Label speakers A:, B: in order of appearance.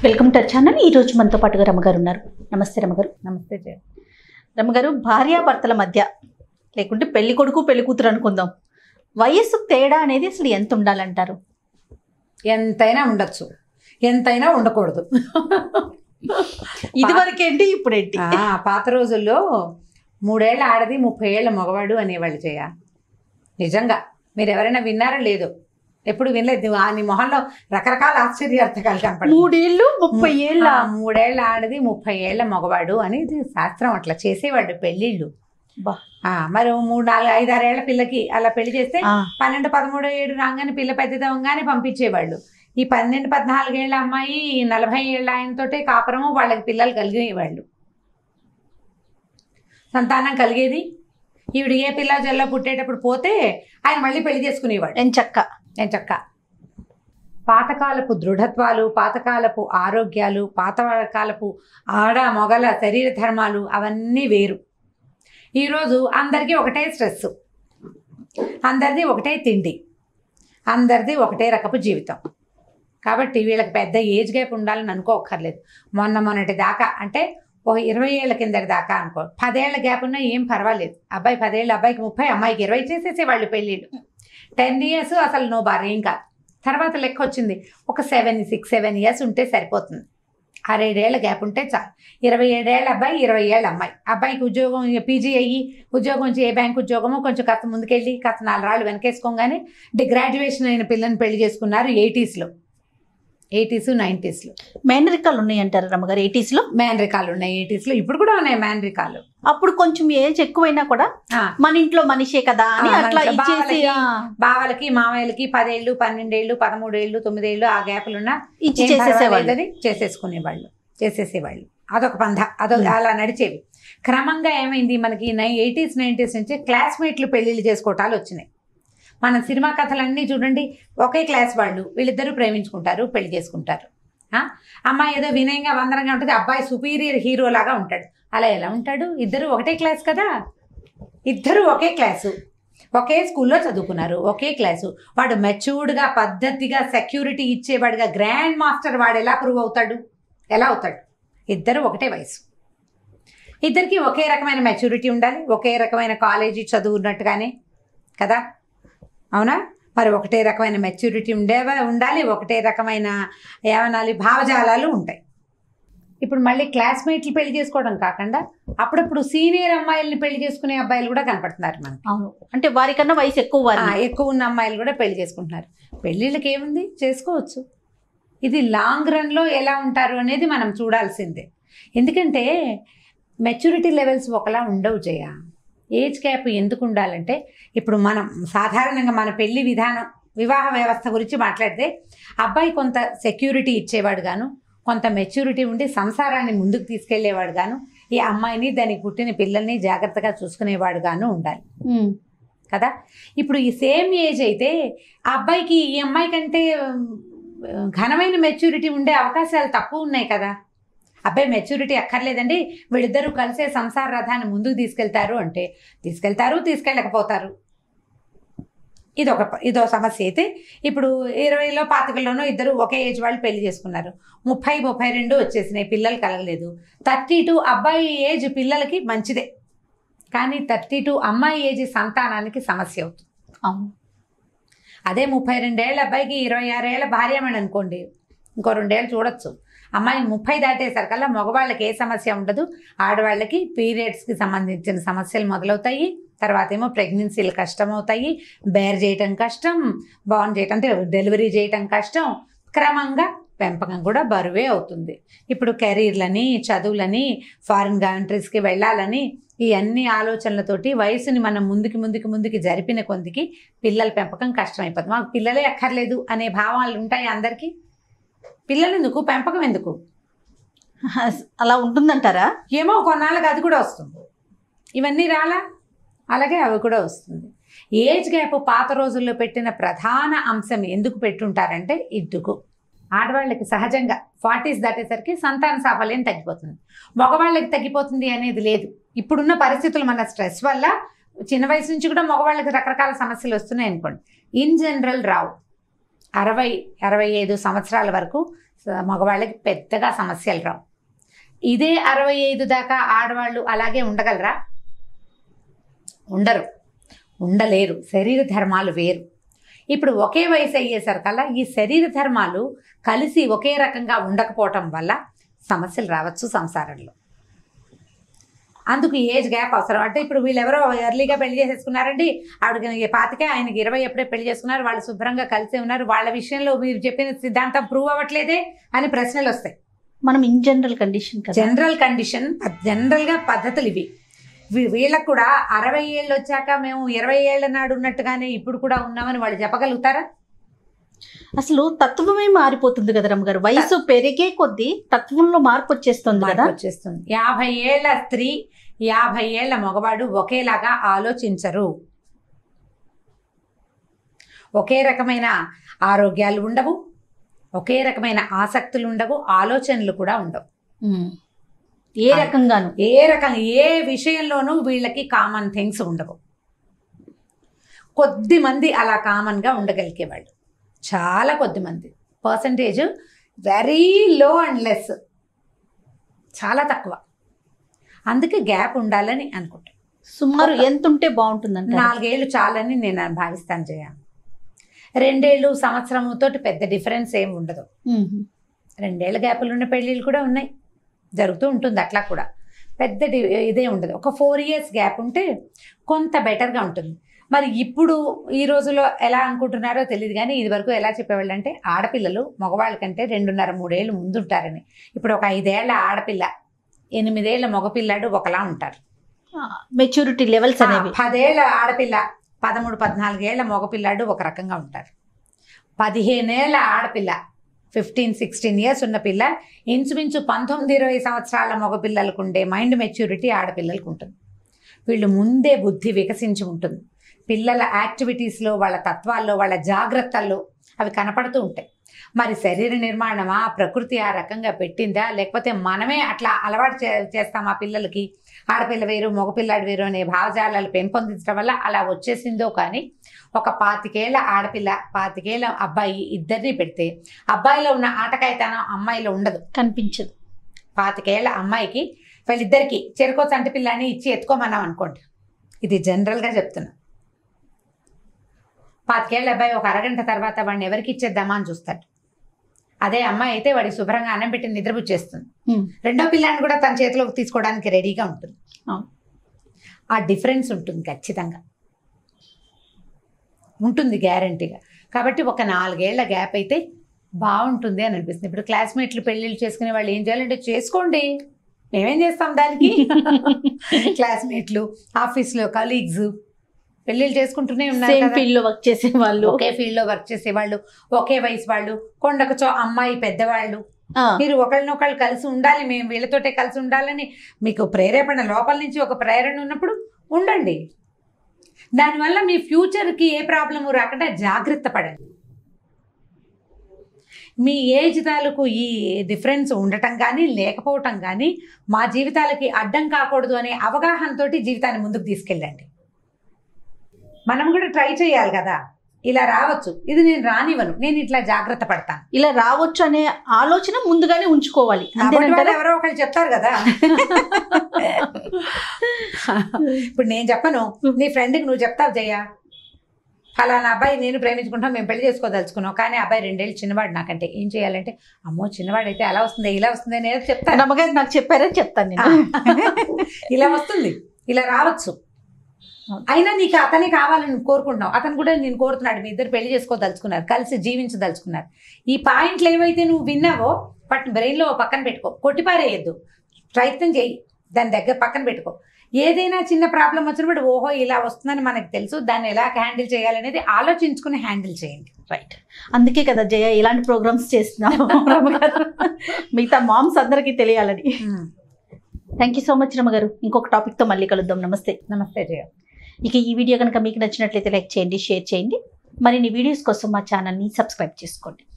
A: Welcome to channel ఈ రోజు మనతో పాటుగా రమ్మగారు ఉన్నారు నమస్తే రమ్మగారు
B: నమస్తే జయ
A: రమ్మగారు భార్యాభర్తల మధ్య లేకుంటే పెళ్లి కొడుకు పెళ్లి కూతురు అనుకుందాం వయస్సు తేడా అనేది అసలు ఎంత ఉండాలంటారు
B: ఎంతైనా ఉండొచ్చు ఎంతైనా ఉండకూడదు
A: ఇదివరకేంటి ఇప్పుడేంటి
B: ఆ, పాత రోజుల్లో మూడేళ్ల ఆడది ముప్పై ఏళ్ళ మగవాడు అనేవాళ్ళు జయ నిజంగా మీరు ఎవరైనా విన్నారా లేదు ఎప్పుడు వినలేదు ఆ నీ మొహంలో రకరకాల ఆశ్చర్యార్థకాలు కనపడతాయి
A: మూడేళ్ళు ముప్పై ఏళ్ళ
B: ఆ, మూడేళ్ల ఆడది ముప్పై ఏళ్ళ మగవాడు అనేది శాస్త్రం అట్లా చేసేవాడు పెళ్ళిళ్ళు
A: బా.
B: ఆ, మరి మూడు నాలుగు ఐదారేళ్ల పిల్లకి అలా పెళ్లి చేస్తే
A: ఆ,
B: పన్నెండు పదమూడు ఏడు రాగానే పిల్ల పెద్దదవగానే పంపించేవాళ్ళు ఈ పన్నెండు పద్నాలుగేళ్ల అమ్మాయి నలభై ఏళ్ళ ఆయనతోటే కాపురము వాళ్ళకి పిల్లలు కలిగేవాళ్ళు సంతానం కలిగేది ఈవిడ ఏ పిల్ల జల్లో పుట్టేటప్పుడు పోతే ఆయన మళ్ళీ పెళ్లి చేసుకునేవాడు
A: ఎంచక్క
B: నేను చక్క పాతకాలపు దృఢత్వాలు పాతకాలపు ఆరోగ్యాలు పాతకాలపు ఆడ మొగల శరీర ధర్మాలు అవన్నీ వేరు ఈరోజు అందరికీ ఒకటే స్ట్రెస్ అందరిది ఒకటే తిండి అందరిది ఒకటే రకపు జీవితం కాబట్టి వీళ్ళకి పెద్ద ఏజ్ గ్యాప్ ఉండాలని అనుకోక్కర్లేదు మొన్న మొన్నటి దాకా అంటే ఓ ఇరవై ఏళ్ళ కిందటి దాకా అనుకో పదేళ్ల గ్యాప్ ఉన్నా ఏం పర్వాలేదు అబ్బాయి పదేళ్ళు అబ్బాయికి ముప్పై అమ్మాయికి ఇరవై చేసేసేవాళ్ళు పెళ్ళిళ్ళు టెన్ ఇయర్స్ అసలు నో బార్ ఏం కాదు తర్వాత లెక్క వచ్చింది ఒక సెవెన్ సిక్స్ సెవెన్ ఇయర్స్ ఉంటే సరిపోతుంది ఆరేడేళ్ల గ్యాప్ ఉంటే చాలు ఇరవై ఏడేళ్ళ అబ్బాయి ఇరవై ఏళ్ళ అమ్మాయి అబ్బాయికి ఉద్యోగం పీజీ అయ్యి ఉద్యోగం నుంచి ఏ బ్యాంక్ ఉద్యోగమో కొంచెం కాస్త ముందుకెళ్ళి కాస్త నాలుగు రాళ్ళు వెనకేసుకోగానే అంటే గ్రాడ్యుయేషన్ అయిన పిల్లని పెళ్లి చేసుకున్నారు ఎయిటీస్లో ఎయిటీస్ నైంటీస్లో
A: మేనరికాలు ఉన్నాయి అంటారు రమ్మగారు ఎయిటీస్ లో
B: మ్యాన్రికాలు ఉన్నాయి ఎయిటీస్లో ఇప్పుడు కూడా ఉన్నాయి మ్యాన్రికాలు
A: అప్పుడు కొంచెం ఏజ్ ఎక్కువైనా కూడా మన ఇంట్లో మనిషే కదా అని
B: ఆ,
A: అట్లా
B: మన
A: ఇచ్చేసి
B: బావలకి,
A: ఆ,
B: బావలకి మామయ్యలకి పదేళ్ళు పన్నెండేళ్ళు పదమూడేళ్ళు తొమ్మిదేళ్ళు ఆ గ్యాపులున్న
A: ఇచ్చి
B: ఏం
A: చేసేసేవాళ్ళు
B: పర్వాలేదని చేసేసుకునేవాళ్ళు చేసేసేవాళ్ళు అదొక పంధ అదొక
A: Hmm.
B: అలా నడిచేవి క్రమంగా ఏమైంది మనకి నై ఎయిటీస్ నైంటీస్ నుంచి క్లాస్మేట్లు పెళ్ళిళ్ళు చేసుకోవటాలు వచ్చినాయి మన సినిమా కథలన్నీ చూడండి ఒకే క్లాస్ వాళ్ళు వీళ్ళిద్దరూ ప్రేమించుకుంటారు పెళ్లి చేసుకుంటారు ఆ? అమ్మాయి ఏదో వినయంగా వందరంగా ఉంటుంది అబ్బాయి సుపీరియర్ హీరో లాగా ఉంటాడు అలా ఎలా ఉంటాడు ఇద్దరు ఒకటే క్లాస్ కదా ఇద్దరు ఒకే క్లాసు ఒకే స్కూల్లో చదువుకున్నారు ఒకే క్లాసు వాడు మెచ్యూర్డ్గా పద్ధతిగా సెక్యూరిటీ ఇచ్చేవాడుగా గ్రాండ్ మాస్టర్ వాడు ఎలా ప్రూవ్ అవుతాడు ఎలా అవుతాడు ఇద్దరు ఒకటే వయసు ఇద్దరికి ఒకే రకమైన మెచ్యూరిటీ ఉండాలి ఒకే రకమైన కాలేజీ చదువున్నట్టుగానే కదా అవునా మరి ఒకటే రకమైన మెచ్యూరిటీ ఉండే ఉండాలి ఒకటే రకమైన ఏమనాలి భావజాలాలు ఉంటాయి ఇప్పుడు మళ్ళీ క్లాస్మేట్లు పెళ్లి చేసుకోవడం కాకుండా అప్పుడప్పుడు సీనియర్ అమ్మాయిల్ని పెళ్లి చేసుకునే అబ్బాయిలు కూడా కనపడుతున్నారు మనకి
A: అవును అంటే వారికన్నా వయసు ఎక్కువ వారి
B: ఆ, ఎక్కువ ఉన్న అమ్మాయిలు కూడా పెళ్లి చేసుకుంటున్నారు పెళ్ళిళ్ళకి ఏముంది చేసుకోవచ్చు ఇది లాంగ్ రన్లో ఎలా ఉంటారు అనేది మనం చూడాల్సిందే ఎందుకంటే మెచ్యూరిటీ లెవెల్స్ ఒకలా ఉండవు జయ ఏజ్ గ్యాప్ ఎందుకు ఉండాలంటే ఇప్పుడు మనం సాధారణంగా మన పెళ్లి విధానం వివాహ వ్యవస్థ గురించి మాట్లాడితే అబ్బాయి కొంత సెక్యూరిటీ ఇచ్చేవాడు గాను కొంత మెచ్యూరిటీ ఉండి సంసారాన్ని ముందుకు తీసుకెళ్లేవాడు గాను ఈ అమ్మాయిని దానికి పుట్టిన పిల్లల్ని జాగ్రత్తగా చూసుకునేవాడు గాను ఉండాలి
A: ఉమ్,
B: కదా ఇప్పుడు ఈ సేమ్ ఏజ్ అయితే ఆ అబ్బాయికి ఈ అమ్మాయి కంటే ఉమ్, ఘనమైన మెచ్యూరిటీ ఉండే అవకాశాలు తక్కువ ఉన్నాయి కదా అబ్బాయి మెచ్యూరిటీ అక్కర్లేదండి వీళ్ళిద్దరూ కలిసే సంసార రథాన్ని ముందుకు తీసుకెళ్తారు అంటే తీసుకెళ్తారు తీసుకెళ్ళకపోతారు ఇదొక ఇదో సమస్య అయితే ఇప్పుడు ఇరవైలో పాతికలోనో ఇద్దరు ఒకే ఏజ్ వాళ్ళు పెళ్లి చేసుకున్నారు ముప్పై ముప్పై రెండు వచ్చేసినాయి పిల్లలు కలగలేదు థర్టీ టూ అబ్బాయి ఏజ్ పిల్లలకి మంచిదే కానీ థర్టీ టూ అమ్మాయి ఏజ్ సంతానానికి సమస్య అవుతుంది
A: అవును
B: అదే ముప్పై రెండేళ్ల అబ్బాయికి ఇరవై ఆరేళ్ల భార్యమని అనుకోండి ఇంకో రెండేళ్ళు చూడొచ్చు అమ్మాయి ముప్పై దాటేసరికల్లా మగవాళ్ళకి ఏ సమస్య ఉండదు ఆడవాళ్ళకి పీరియడ్స్కి సంబంధించిన సమస్యలు మొదలవుతాయి తర్వాత ఏమో ప్రెగ్నెన్సీలు కష్టం అవుతాయి బేర్ చేయటం కష్టం బాన్ చేయటం అంటే డెలివరీ చేయటం కష్టం క్రమంగా పెంపకం కూడా బరువే అవుతుంది ఇప్పుడు కెరీర్లని చదువులని ఫారిన్ కంట్రీస్కి వెళ్ళాలని ఈ అన్ని ఆలోచనలతోటి వయసుని మనం ముందుకి ముందుకి ముందుకి జరిపిన కొందికి పిల్లల పెంపకం కష్టమైపోతుంది మాకు పిల్లలే అక్కర్లేదు అనే భావాలు ఉంటాయి అందరికీ పిల్లలు ఎందుకు పెంపకం ఎందుకు
A: అలా ఉంటుందంటారా
B: ఏమో కొన్నాళ్ళకి అది కూడా వస్తుంది ఇవన్నీ రాలా అలాగే అవి కూడా వస్తుంది ఏజ్ గ్యాప్ పాత రోజుల్లో పెట్టిన ప్రధాన అంశం ఎందుకు పెట్టుంటారంటే ఇద్దుకు ఆడవాళ్ళకి సహజంగా ఫార్టీస్ దాటేసరికి సంతాన సాఫల్యం తగ్గిపోతుంది మగవాళ్ళకి తగ్గిపోతుంది అనేది లేదు ఇప్పుడున్న పరిస్థితులు మన స్ట్రెస్ వల్ల చిన్న వయసు నుంచి కూడా మగవాళ్ళకి రకరకాల సమస్యలు వస్తున్నాయి అనుకోండి ఇన్ జనరల్ రావు అరవై అరవై ఐదు సంవత్సరాల వరకు స- మగవాళ్ళకి పెద్దగా సమస్యలు రావు ఇదే అరవై ఐదు దాకా ఆడవాళ్ళు అలాగే ఉండగలరా ఉండరు ఉండలేరు శరీర ధర్మాలు వేరు ఇప్పుడు ఒకే వయసు అయ్యేసరికల్లా ఈ శరీర ధర్మాలు కలిసి ఒకే రకంగా ఉండకపోవటం వల్ల సమస్యలు రావచ్చు సంసారంలో అందుకు ఏజ్ గ్యాప్ అవసరం అంటే ఇప్పుడు వీళ్ళెవరో ఎర్లీగా పెళ్లి చేసేసుకున్నారండి ఆవిడకి పాతికే ఆయనకి ఇరవై ఎప్పుడే పెళ్లి చేసుకున్నారు వాళ్ళు శుభ్రంగా కలిసే ఉన్నారు వాళ్ళ విషయంలో మీరు చెప్పిన సిద్ధాంతం ప్రూవ్ అవ్వట్లేదే అని ప్రశ్నలు వస్తాయి
A: మనం ఇన్ జనరల్ కండిషన్ కదా
B: జనరల్ కండిషన్ జనరల్గా పద్ధతులు ఇవి వీ- వీళ్ళకు కూడా అరవై ఏళ్ళు వచ్చాక మేము ఇరవై ఏళ్ళ నాడు ఉన్నట్టుగానే ఇప్పుడు కూడా ఉన్నామని వాళ్ళు చెప్పగలుగుతారా
A: అసలు తత్వమే మారిపోతుంది కదా రమ్మగారు వయసు పెరిగే కొద్దీ తత్వంలో మార్పు వచ్చేస్తుంది కదా
B: మార్పు వచ్చేస్తుంది యాభై ఏళ్ల స్త్రీ యాభై ఏళ్ల మగవాడు ఒకేలాగా ఆలోచించరు ఒకే రకమైన ఆరోగ్యాలు ఉండవు ఒకే రకమైన ఆసక్తులు ఉండవు ఆలోచనలు కూడా ఉండవు
A: ఉమ్. ఏ రకంగాను
B: ఏ రకం ఏ విషయంలోనూ వీళ్ళకి కామన్ థింగ్స్ ఉండవు కొద్ది మంది అలా కామన్గా ఉండగలిగేవాళ్ళు చాలా కొద్ది మంది percentage very low and less చాలా తక్కువ అందుకే గ్యాప్ ఉండాలని అనుకుంటాను
A: సుమారు ఎంత ఉంటే బాగుంటుందంట
B: నాలుగేళ్ళు చాలని నేను భావిస్తాను జయ రెండేళ్ళు సంవత్సరంతో పెద్ద డిఫరెన్స్ ఏమి ఉండదు రెండేళ్ల గ్యాపులు ఉన్న పెళ్ళిళ్ళు కూడా ఉన్నాయి జరుగుతూ ఉంటుంది అట్లా కూడా పెద్ద డి- ఇదే ఉండదు ఒక ఫోర్ ఇయర్స్ గ్యాప్ ఉంటే కొంత బెటర్గా ఉంటుంది మరి ఇప్పుడు ఈ రోజులో ఎలా అనుకుంటున్నారో తెలియదు కానీ ఇది వరకు ఎలా చెప్పేవాళ్ళు అంటే ఆడపిల్లలు మగవాళ్ళ కంటే రెండున్నర మూడేళ్ళు ముందుంటారని ఇప్పుడు ఒక ఐదేళ్ల ఆడపిల్ల ఎనిమిదేళ్ల మగపిల్లాడు ఒకలా ఉంటారు
A: మెచ్యూరిటీ లెవెల్స్
B: ఆ,
A: అనేవి
B: పదేళ్ల ఆడపిల్ల పదమూడు పద్నాలుగేళ్ల మగపిల్లాడు ఒక రకంగా ఉంటారు పదిహేనేళ్ల ఆడపిల్ల ఫిఫ్టీన్ సిక్స్టీన్ ఇయర్స్ ఉన్న పిల్ల ఇంచుమించు పంతొమ్మిది ఇరవై సంవత్సరాల మగపిల్లలకు ఉండే మైండ్ మెచ్యూరిటీ ఆడపిల్లలకు ఉంటుంది వీళ్ళు ముందే బుద్ధి వికసించి ఉంటుంది పిల్లల యాక్టివిటీస్లో వాళ్ళ తత్వాల్లో వాళ్ళ జాగ్రత్తల్లో అవి కనపడుతూ ఉంటాయి మరి శరీర నిర్మాణమా ప్రకృతి ఆ రకంగా పెట్టిందా లేకపోతే మనమే అట్లా అలవాటు చే చేస్తాం ఆ పిల్లలకి ఆడపిల్ల వేరు మగపిల్లాడు వేరు అనే భావజాలాలు పెంపొందించడం వల్ల అలా వచ్చేసిందో కానీ ఒక పాతికేళ్ల ఆడపిల్ల పాతికేళ్ల అబ్బాయి ఇద్దరిని పెడితే అబ్బాయిలో ఉన్న ఆటకాయితనం అమ్మాయిలో ఉండదు
A: కనిపించదు
B: పాతికేళ్ల అమ్మాయికి వీళ్ళిద్దరికి చెరుకో చంటి పిల్లని ఇచ్చి ఎత్తుకోమన్నాం అనుకోండి ఇది జనరల్గా చెప్తున్నా పాతికేళ్ల అబ్బాయి ఒక అరగంట తర్వాత వాడిని ఎవరికి ఇచ్చేద్దామా అని చూస్తాడు అదే అమ్మాయి అయితే వాడికి శుభ్రంగా అన్నం పెట్టి నిద్రపుచ్చేస్తుంది
A: ఉమ్.
B: రెండో పిల్లాన్ని కూడా తన చేతిలోకి తీసుకోవడానికి రెడీగా ఉంటుంది
A: అవును.
B: ఆ డిఫరెన్స్ ఉంటుంది ఖచ్చితంగా ఉంటుంది గ్యారంటీగా కాబట్టి ఒక నాలుగేళ్ల గ్యాప్ అయితే బాగుంటుంది అని అనిపిస్తుంది ఇప్పుడు క్లాస్మేట్లు పెళ్ళిళ్ళు చేసుకునే వాళ్ళు ఏం చేయాలంటే చేసుకోండి మేమేం చేస్తాం దానికి క్లాస్మేట్లు ఆఫీస్లో కలీగ్స్ పెళ్ళిళ్ళు చేసుకుంటూనే ఉన్నారు
A: సేమ్
B: కదా.
A: ఫీల్డ్ లో వర్క్ చేసే వాళ్ళు
B: ఒకే ఫీల్డ్ లో వర్క్ చేసే వాళ్ళు ఒకే వయసు వాళ్ళు కొండకు చో అమ్మాయి పెద్దవాళ్ళు
A: ఆ,
B: మీరు ఒకళ్ళనొకళ్ళు కలిసి ఉండాలి మేము వీళ్ళతోటే కలిసి ఉండాలని మీకు ప్రేరేపణ లోపల నుంచి ఒక ప్రేరణ ఉన్నప్పుడు ఉండండి దానివల్ల మీ ఫ్యూచర్కి ఏ ప్రాబ్లము రాకుండా జాగ్రత్త పడండి మీ ఏజ్ తాలూకు ఈ డిఫరెన్స్ ఉండటం కానీ లేకపోవటం కానీ మా జీవితాలకి అడ్డం కాకూడదు అనే అవగాహనతోటి జీవితాన్ని ముందుకు తీసుకెళ్ళండి మనం కూడా ట్రై చేయాలి కదా ఇలా రావచ్చు ఇది నేను రానివ్వను నేను ఇట్లా జాగ్రత్త పడతాను
A: ఇలా రావచ్చు అనే ఆలోచన ముందుగానే ఉంచుకోవాలి
B: కాబట్టి వాళ్ళు
A: అంతేనంటారా
B: ఎవరో ఒకళ్ళు చెప్తారు కదా ఇప్పుడు నేను చెప్పను నీ ఫ్రెండ్కి నువ్వు చెప్తావు జయ ఫలానా అబ్బాయి నేను ప్రేమించుకుంటాం మేము పెళ్లి చేసుకోదలుచుకున్నాం కానీ అబ్బాయి రెండేళ్ళు చిన్నవాడు నాకంటే ఏం చేయాలంటే అమ్మో చిన్నవాడైతే అలా వస్తుంది ఇలా వస్తుంది నేను చెప్తాను
A: నమ్మగారు నాకు చెప్పారని చెప్తాను
B: ఆ,
A: నేను
B: ఇలా వస్తుంది ఇలా రావచ్చు అయినా నీకు అతనే కావాలని కోరుకుంటున్నావు అతను కూడా నేను కోరుతున్నాడు మీ ఇద్దరు పెళ్లి చేసుకోదలుచుకున్నారు కలిసి జీవించదలుచుకున్నారు ఈ పాయింట్లు ఏవైతే నువ్వు విన్నావో పట్టు బ్రెయిన్లో పక్కన పెట్టుకో కొట్టిపారేయద్దు ప్రయత్నం చేయి దాని దగ్గర పక్కన పెట్టుకో ఏదైనా చిన్న ప్రాబ్లం వచ్చినప్పుడు ఓహో ఇలా వస్తుందని మనకు తెలుసు దాన్ని ఎలా హ్యాండిల్ చేయాలనేది ఆలోచించుకుని హ్యాండిల్ చేయండి
A: రైట్ అందుకే కదా జయ ఇలాంటి ప్రోగ్రామ్స్ చేస్తున్నాం రమగారు మిగతా మామ్స్ అందరికీ తెలియాలని థ్యాంక్ యూ సో మచ్ రమగారు ఇంకొక టాపిక్తో మళ్ళీ కలుద్దాం నమస్తే
B: నమస్తే జయ
A: ఇక ఈ వీడియో కనుక మీకు నచ్చినట్లయితే లైక్ చేయండి షేర్ చేయండి మరిన్ని వీడియోస్ కోసం మా ఛానల్ని సబ్స్క్రైబ్ చేసుకోండి